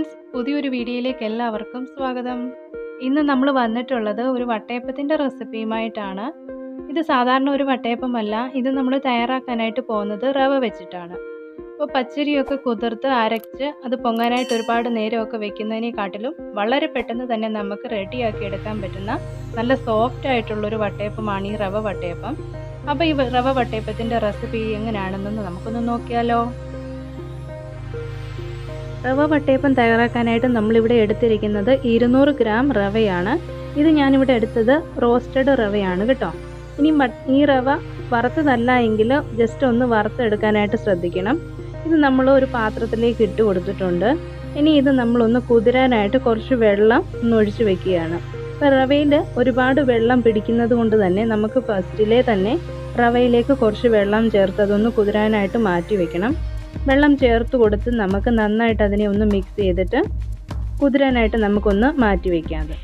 friends പുതിയൊരു വീഡിയോയിലേക്ക് എല്ലാവർക്കും സ്വാഗതം ഇന്ന് നമ്മൾ വന്നിട്ടുള്ളത് ഒരു വട്ടയപ്പത്തിൻ്റെ റെസിപ്പിയുമായിട്ടാണ് ഇത് സാധാരണ ഒരു വട്ടയപ്പമല്ല ഇത് നമ്മൾ തയ്യാറാക്കാനായിട്ട് പോകുന്നത് റവ വെച്ചിട്ടാണ് അപ്പോൾ പച്ചരിയൊക്കെ കുതിർത്ത് അരച്ച് അത് പൊങ്ങാനായിട്ട് ഒരുപാട് നേരമൊക്കെ വെക്കുന്നതിനെക്കാട്ടിലും വളരെ പെട്ടെന്ന് തന്നെ നമുക്ക് റെഡിയാക്കി എടുക്കാൻ പറ്റുന്ന നല്ല സോഫ്റ്റ് ആയിട്ടുള്ളൊരു വട്ടയപ്പമാണ് ഈ റവ വട്ടയപ്പം അപ്പോൾ ഈ റവ വട്ടയപ്പത്തിൻ്റെ റെസിപ്പി എങ്ങനെയാണെന്നൊന്ന് നമുക്കൊന്ന് നോക്കിയാലോ റവ വട്ടയപ്പം തയ്യാറാക്കാനായിട്ട് നമ്മളിവിടെ എടുത്തിരിക്കുന്നത് ഇരുന്നൂറ് ഗ്രാം റവയാണ് ഇത് ഞാനിവിടെ എടുത്തത് റോസ്റ്റഡ് റവയാണ് കേട്ടോ ഇനി ഈ റവ വറുത്തതല്ല എങ്കിൽ ജസ്റ്റ് ഒന്ന് വറുത്തെടുക്കാനായിട്ട് ശ്രദ്ധിക്കണം ഇത് നമ്മൾ ഒരു പാത്രത്തിലേക്ക് ഇട്ട് കൊടുത്തിട്ടുണ്ട് ഇനി ഇത് നമ്മളൊന്ന് കുതിരാനായിട്ട് കുറച്ച് വെള്ളം ഒന്ന് ഒഴിച്ച് വെക്കുകയാണ് അപ്പോൾ റവയിൽ ഒരുപാട് വെള്ളം പിടിക്കുന്നത് കൊണ്ട് തന്നെ നമുക്ക് ഫസ്റ്റിലെ തന്നെ റവയിലേക്ക് കുറച്ച് വെള്ളം ചേർത്ത് അതൊന്ന് കുതിരാനായിട്ട് മാറ്റി വെക്കണം വെള്ളം ചേർത്ത് കൊടുത്ത് നമുക്ക് നന്നായിട്ട് അതിനെ ഒന്ന് മിക്സ് ചെയ്തിട്ട് കുതിരാനായിട്ട് നമുക്കൊന്ന് മാറ്റി വയ്ക്കാതെ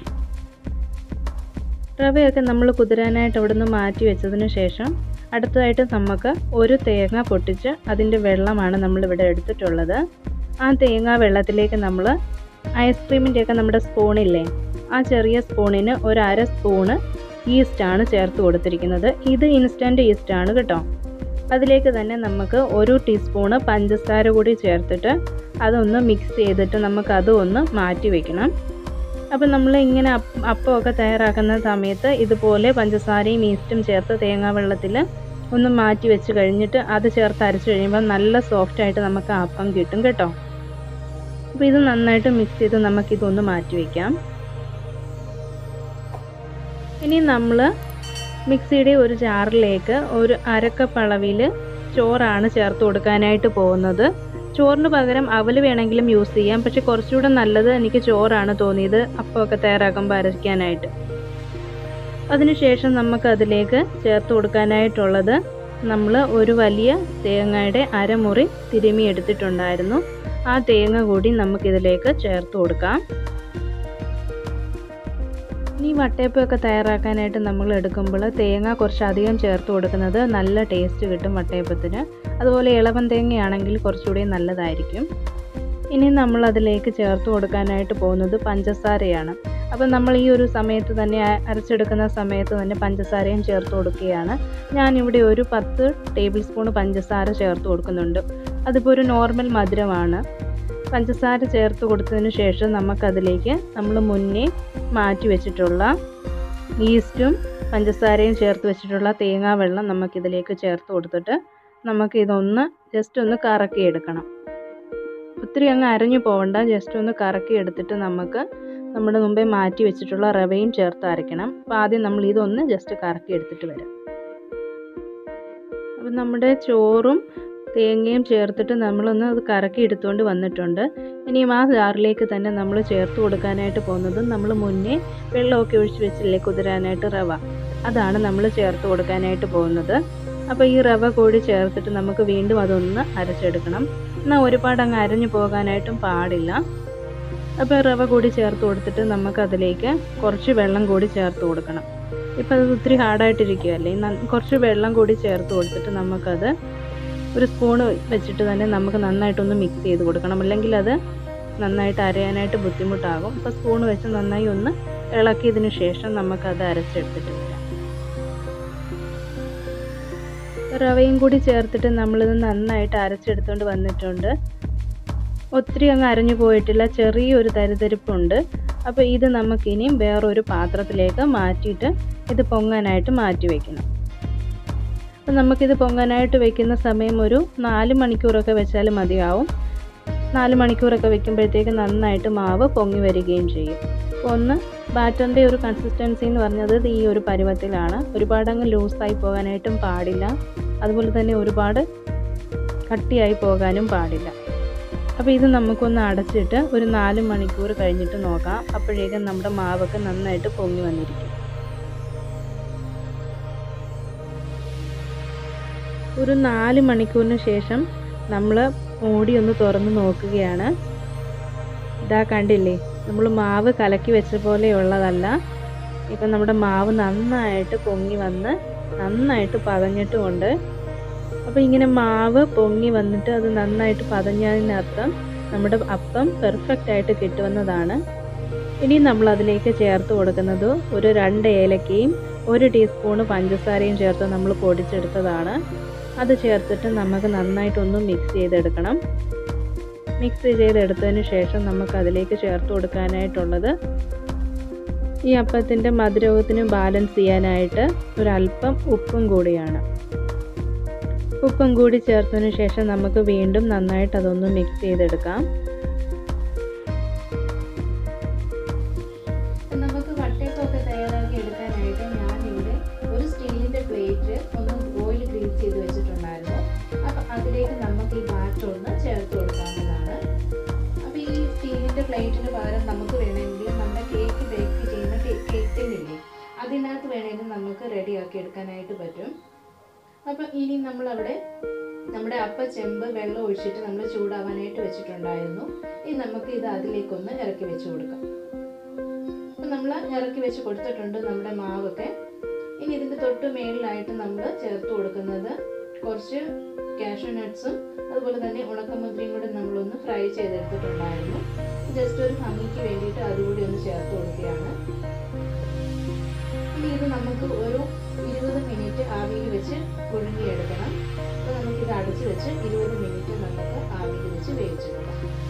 റവയൊക്കെ നമ്മൾ കുതിരാനായിട്ട് അവിടെ നിന്ന് മാറ്റി വെച്ചതിന് ശേഷം അടുത്തതായിട്ട് നമുക്ക് ഒരു തേങ്ങ പൊട്ടിച്ച് അതിൻ്റെ വെള്ളമാണ് നമ്മളിവിടെ എടുത്തിട്ടുള്ളത് ആ തേങ്ങ വെള്ളത്തിലേക്ക് നമ്മൾ ഐസ്ക്രീമിൻ്റെയൊക്കെ നമ്മുടെ സ്പൂണില്ലേ ആ ചെറിയ സ്പൂണിന് ഒരു അര സ്പൂണ് ഈസ്റ്റാണ് ചേർത്ത് കൊടുത്തിരിക്കുന്നത് ഇത് ഇൻസ്റ്റൻറ്റ് ഈസ്റ്റാണ് കേട്ടോ അതിലേക്ക് തന്നെ നമുക്ക് ഒരു ടീസ്പൂണ് പഞ്ചസാര കൂടി ചേർത്തിട്ട് അതൊന്ന് മിക്സ് ചെയ്തിട്ട് നമുക്ക് അതും ഒന്ന് മാറ്റി വെക്കണം അപ്പം നമ്മൾ ഇങ്ങനെ അപ്പമൊക്കെ തയ്യാറാക്കുന്ന സമയത്ത് ഇതുപോലെ പഞ്ചസാരയും ഈസ്റ്റും ചേർത്ത് തേങ്ങാ വെള്ളത്തിൽ ഒന്ന് മാറ്റി വെച്ച് കഴിഞ്ഞിട്ട് അത് ചേർത്ത് അരച്ച് കഴിയുമ്പോൾ നല്ല സോഫ്റ്റായിട്ട് നമുക്ക് അപ്പം കിട്ടും കേട്ടോ അപ്പോൾ ഇത് നന്നായിട്ട് മിക്സ് ചെയ്ത് നമുക്കിതൊന്ന് മാറ്റി വയ്ക്കാം ഇനി നമ്മൾ മിക്സിയുടെ ഒരു ജാറിലേക്ക് ഒരു അരക്കപ്പ് അളവിൽ ചോറാണ് ചേർത്ത് കൊടുക്കാനായിട്ട് പോകുന്നത് ചോറിന് പകരം അവൽ വേണമെങ്കിലും യൂസ് ചെയ്യാം പക്ഷെ കുറച്ചുകൂടെ നല്ലത് എനിക്ക് ചോറാണ് തോന്നിയത് അപ്പമൊക്കെ തയ്യാറാക്കുമ്പോൾ അരയ്ക്കാനായിട്ട് അതിനുശേഷം നമുക്ക് അതിലേക്ക് ചേർത്ത് കൊടുക്കാനായിട്ടുള്ളത് നമ്മൾ ഒരു വലിയ തേങ്ങയുടെ അരമുറി തിരുമി എടുത്തിട്ടുണ്ടായിരുന്നു ആ തേങ്ങ കൂടി നമുക്കിതിലേക്ക് ചേർത്ത് കൊടുക്കാം ഇനി വട്ടയപ്പമൊക്കെ തയ്യാറാക്കാനായിട്ട് നമ്മൾ എടുക്കുമ്പോൾ തേങ്ങ കുറച്ചധികം ചേർത്ത് കൊടുക്കുന്നത് നല്ല ടേസ്റ്റ് കിട്ടും വട്ടയപ്പത്തിന് അതുപോലെ ഇളവൻ തേങ്ങയാണെങ്കിൽ കുറച്ചുകൂടി നല്ലതായിരിക്കും ഇനി നമ്മൾ അതിലേക്ക് ചേർത്ത് കൊടുക്കാനായിട്ട് പോകുന്നത് പഞ്ചസാരയാണ് അപ്പം നമ്മൾ ഈ ഒരു സമയത്ത് തന്നെ അരച്ചെടുക്കുന്ന സമയത്ത് തന്നെ പഞ്ചസാരയും ചേർത്ത് കൊടുക്കുകയാണ് ഞാനിവിടെ ഒരു പത്ത് ടേബിൾ സ്പൂൺ പഞ്ചസാര ചേർത്ത് കൊടുക്കുന്നുണ്ട് അതിപ്പോൾ ഒരു നോർമൽ മധുരമാണ് പഞ്ചസാര ചേർത്ത് കൊടുത്തതിന് ശേഷം നമുക്കതിലേക്ക് നമ്മൾ മുന്നേ മാറ്റി വെച്ചിട്ടുള്ള ഈസ്റ്റും പഞ്ചസാരയും ചേർത്ത് വെച്ചിട്ടുള്ള തേങ്ങാ വെള്ളം നമുക്കിതിലേക്ക് ചേർത്ത് കൊടുത്തിട്ട് നമുക്കിതൊന്ന് ജസ്റ്റ് ഒന്ന് കറക്കി എടുക്കണം ഒത്തിരി അങ്ങ് അരഞ്ഞു പോകണ്ട ജസ്റ്റ് ഒന്ന് കറക്കി എടുത്തിട്ട് നമുക്ക് നമ്മുടെ മുമ്പേ മാറ്റി വെച്ചിട്ടുള്ള റവയും ചേർത്ത് അരയ്ക്കണം അപ്പോൾ ആദ്യം നമ്മൾ ഇതൊന്ന് ജസ്റ്റ് കറക്കി എടുത്തിട്ട് വരാം അപ്പം നമ്മുടെ ചോറും തേങ്ങയും ചേർത്തിട്ട് നമ്മളൊന്ന് അത് കറക്കി എടുത്തുകൊണ്ട് വന്നിട്ടുണ്ട് ഇനിയും ആ ജാറിലേക്ക് തന്നെ നമ്മൾ ചേർത്ത് കൊടുക്കാനായിട്ട് പോകുന്നത് നമ്മൾ മുന്നേ വെള്ളമൊക്കെ ഒഴിച്ച് വെച്ചില്ലേ കുതിരാനായിട്ട് റവ അതാണ് നമ്മൾ ചേർത്ത് കൊടുക്കാനായിട്ട് പോകുന്നത് അപ്പോൾ ഈ റവ കൂടി ചേർത്തിട്ട് നമുക്ക് വീണ്ടും അതൊന്ന് അരച്ചെടുക്കണം എന്നാൽ ഒരുപാട് അങ്ങ് അരഞ്ഞു പോകാനായിട്ടും പാടില്ല അപ്പോൾ റവ കൂടി ചേർത്ത് കൊടുത്തിട്ട് നമുക്കതിലേക്ക് കുറച്ച് വെള്ളം കൂടി ചേർത്ത് കൊടുക്കണം ഇപ്പോൾ അത് ഒത്തിരി ഹാർഡായിട്ടിരിക്കുകയല്ലേ കുറച്ച് വെള്ളം കൂടി ചേർത്ത് കൊടുത്തിട്ട് നമുക്കത് ഒരു സ്പൂണ് വെച്ചിട്ട് തന്നെ നമുക്ക് നന്നായിട്ടൊന്ന് മിക്സ് ചെയ്ത് കൊടുക്കണം അല്ലെങ്കിൽ അത് നന്നായിട്ട് അരയാനായിട്ട് ബുദ്ധിമുട്ടാകും അപ്പോൾ സ്പൂൺ വെച്ച് നന്നായി ഒന്ന് ഇളക്കിയതിന് ശേഷം നമുക്കത് അരച്ചെടുത്തിട്ട് വരാം റവയും കൂടി ചേർത്തിട്ട് നമ്മളിത് നന്നായിട്ട് അരച്ചെടുത്തുകൊണ്ട് വന്നിട്ടുണ്ട് ഒത്തിരി അങ്ങ് അരഞ്ഞു പോയിട്ടില്ല ചെറിയൊരു തരിതരിപ്പുണ്ട് അപ്പോൾ ഇത് നമുക്കിനിയും വേറൊരു പാത്രത്തിലേക്ക് മാറ്റിയിട്ട് ഇത് പൊങ്ങാനായിട്ട് മാറ്റി വയ്ക്കണം അപ്പം നമുക്കിത് പൊങ്ങാനായിട്ട് വെക്കുന്ന സമയം ഒരു നാല് മണിക്കൂറൊക്കെ വെച്ചാൽ മതിയാവും നാല് മണിക്കൂറൊക്കെ വെക്കുമ്പോഴത്തേക്ക് നന്നായിട്ട് മാവ് പൊങ്ങി വരികയും ചെയ്യും അപ്പോൾ ഒന്ന് ബാറ്ററിൻ്റെ ഒരു കൺസിസ്റ്റൻസി എന്ന് പറഞ്ഞത് ഈ ഒരു പരുവത്തിലാണ് ഒരുപാട് അങ്ങ് ലൂസായി പോകാനായിട്ടും പാടില്ല അതുപോലെ തന്നെ ഒരുപാട് കട്ടിയായി പോകാനും പാടില്ല അപ്പോൾ ഇത് നമുക്കൊന്ന് അടച്ചിട്ട് ഒരു നാല് മണിക്കൂർ കഴിഞ്ഞിട്ട് നോക്കാം അപ്പോഴേക്കും നമ്മുടെ മാവൊക്കെ നന്നായിട്ട് പൊങ്ങി വന്നിരിക്കും ഒരു നാല് മണിക്കൂറിന് ശേഷം നമ്മൾ മൂടി ഒന്ന് തുറന്ന് നോക്കുകയാണ് ഇതാ കണ്ടില്ലേ നമ്മൾ മാവ് കലക്കി വെച്ച പോലെയുള്ളതല്ല ഇപ്പം നമ്മുടെ മാവ് നന്നായിട്ട് പൊങ്ങി വന്ന് നന്നായിട്ട് പതഞ്ഞിട്ടുമുണ്ട് അപ്പോൾ ഇങ്ങനെ മാവ് പൊങ്ങി വന്നിട്ട് അത് നന്നായിട്ട് പതഞ്ഞതിനർത്ഥം നമ്മുടെ അപ്പം പെർഫെക്റ്റ് ആയിട്ട് കിട്ടുന്നതാണ് ഇനി നമ്മൾ അതിലേക്ക് ചേർത്ത് കൊടുക്കുന്നത് ഒരു രണ്ട് ഏലക്കയും ഒരു ടീസ്പൂണ് പഞ്ചസാരയും ചേർത്ത് നമ്മൾ പൊടിച്ചെടുത്തതാണ് അത് ചേർത്തിട്ട് നമുക്ക് നന്നായിട്ടൊന്ന് മിക്സ് ചെയ്തെടുക്കണം മിക്സ് ചെയ്തെടുത്തതിന് ശേഷം നമുക്ക് അതിലേക്ക് ചേർത്ത് കൊടുക്കാനായിട്ടുള്ളത് ഈ അപ്പത്തിൻ്റെ മധുരത്തിന് ബാലൻസ് ചെയ്യാനായിട്ട് ഒരല്പം ഉപ്പും കൂടിയാണ് ഉപ്പും കൂടി ചേർത്തതിന് ശേഷം നമുക്ക് വീണ്ടും നന്നായിട്ട് അതൊന്ന് മിക്സ് ചെയ്തെടുക്കാം നമുക്ക് വട്ടയപ്പമൊക്കെ തയ്യാറാക്കി എടുക്കാനായിട്ട് ഞാനിവിടെ ഒരു സ്റ്റീലിൻ്റെ പ്ലേറ്റ് ഒന്ന് ഓയിൽ ഗ്രീസ് ചെയ്ത് വെച്ചിട്ടുണ്ടായിരുന്നു അപ്പം അതിലേക്ക് നമുക്ക് ഈ ബാറ്റർ ഒന്ന് ചേർത്ത് കൊടുക്കാവുന്നതാണ് അപ്പോൾ ഈ സ്റ്റീലിൻ്റെ പ്ലേറ്റിന് പകരം നമുക്ക് വേണമെങ്കിൽ നമ്മുടെ കേക്ക് ബേക്ക് ചെയ്യുന്ന കേക്ക് ടിന്നില്ലേ അതിനകത്ത് വേണമെങ്കിൽ നമുക്ക് റെഡിയാക്കി എടുക്കാനായിട്ട് പറ്റും അപ്പം ഇനി നമ്മളവിടെ നമ്മുടെ അപ്പ ചെമ്പ് വെള്ളം ഒഴിച്ചിട്ട് നമ്മൾ ചൂടാവാനായിട്ട് വെച്ചിട്ടുണ്ടായിരുന്നു ഇനി നമുക്ക് ഇത് അതിലേക്കൊന്ന് ഇറക്കി വെച്ച് കൊടുക്കാം അപ്പം നമ്മൾ ഇറക്കി വെച്ച് കൊടുത്തിട്ടുണ്ട് നമ്മുടെ മാവൊക്കെ ഇനി ഇതിൻ്റെ തൊട്ട് മേളിലായിട്ട് നമ്മൾ ചേർത്ത് കൊടുക്കുന്നത് കുറച്ച് കാഷ്യൂ നട്ട്സും അതുപോലെ തന്നെ ഉണക്കമുദ്രയും കൂടി നമ്മളൊന്ന് ഫ്രൈ ചെയ്തെടുത്തിട്ടുണ്ടായിരുന്നു ജസ്റ്റ് ഒരു ഭംഗിക്ക് വേണ്ടിയിട്ട് അതുകൂടി ഒന്ന് ചേർത്ത് കൊടുക്കുകയാണ് ഇനി ഇത് നമുക്ക് ഒരു ഇരുപത് മിനിറ്റ് ആവിയിൽ വെച്ച് പുഴുങ്ങിയെടുക്കണം അപ്പോൾ നമുക്കിത് അടച്ച് വെച്ച് ഇരുപത് മിനിറ്റ് നമുക്ക് ആവിയിൽ വെച്ച് വേവിച്ചെടുക്കാം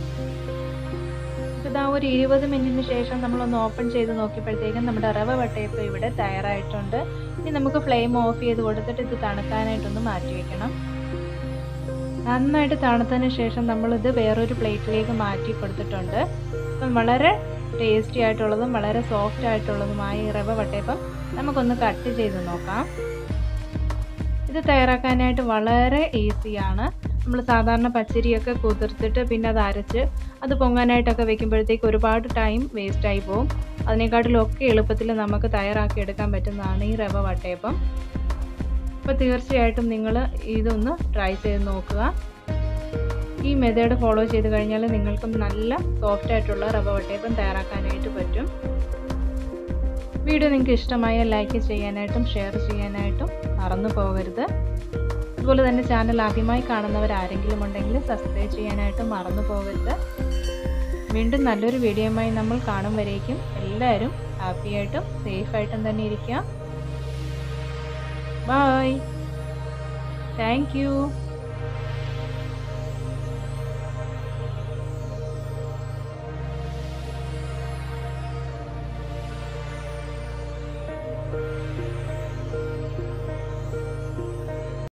ഇതാ ഒരു ഇരുപത് മിനിറ്റിന് ശേഷം നമ്മളൊന്ന് ഓപ്പൺ ചെയ്ത് നോക്കിയപ്പോഴത്തേക്കും നമ്മുടെ റവ വട്ടയപ്പം ഇവിടെ തയ്യാറായിട്ടുണ്ട് ഇനി നമുക്ക് ഫ്ലെയിം ഓഫ് ചെയ്ത് കൊടുത്തിട്ട് ഇത് തണുക്കാനായിട്ടൊന്ന് മാറ്റി വെക്കണം നന്നായിട്ട് തണുത്തതിന് ശേഷം നമ്മളിത് വേറൊരു പ്ലേറ്റിലേക്ക് മാറ്റി കൊടുത്തിട്ടുണ്ട് അപ്പം വളരെ ടേസ്റ്റി ആയിട്ടുള്ളതും വളരെ സോഫ്റ്റ് ആയിട്ടുള്ളതുമായ ഈ റവ വട്ടയപ്പം നമുക്കൊന്ന് കട്ട് ചെയ്ത് നോക്കാം ഇത് തയ്യാറാക്കാനായിട്ട് വളരെ ഈസിയാണ് നമ്മൾ സാധാരണ പച്ചരിയൊക്കെ കുതിർത്തിട്ട് പിന്നെ അത് അരച്ച് അത് പൊങ്ങാനായിട്ടൊക്കെ വെക്കുമ്പോഴത്തേക്ക് ഒരുപാട് ടൈം വേസ്റ്റായി പോകും അതിനെക്കാട്ടിലൊക്കെ എളുപ്പത്തിൽ നമുക്ക് തയ്യാറാക്കി എടുക്കാൻ പറ്റുന്നതാണ് ഈ റവ വട്ടയപ്പം അപ്പോൾ തീർച്ചയായിട്ടും നിങ്ങൾ ഇതൊന്ന് ട്രൈ ചെയ്ത് നോക്കുക ഈ മെത്തേഡ് ഫോളോ ചെയ്ത് കഴിഞ്ഞാൽ നിങ്ങൾക്കും നല്ല സോഫ്റ്റ് ആയിട്ടുള്ള റവ വട്ടയപ്പം തയ്യാറാക്കാനായിട്ട് പറ്റും വീഡിയോ നിങ്ങൾക്ക് ഇഷ്ടമായ ലൈക്ക് ചെയ്യാനായിട്ടും ഷെയർ ചെയ്യാനായിട്ടും മറന്നു പോകരുത് അതുപോലെ തന്നെ ചാനൽ ആദ്യമായി കാണുന്നവർ ആരെങ്കിലും ഉണ്ടെങ്കിൽ സബ്സ്ക്രൈബ് ചെയ്യാനായിട്ടും മറന്നു പോകരുത് വീണ്ടും നല്ലൊരു വീഡിയോയുമായി നമ്മൾ കാണും വരേക്കും എല്ലാവരും ഹാപ്പിയായിട്ടും സേഫായിട്ടും തന്നെ ഇരിക്കുക ബായ് താങ്ക് യു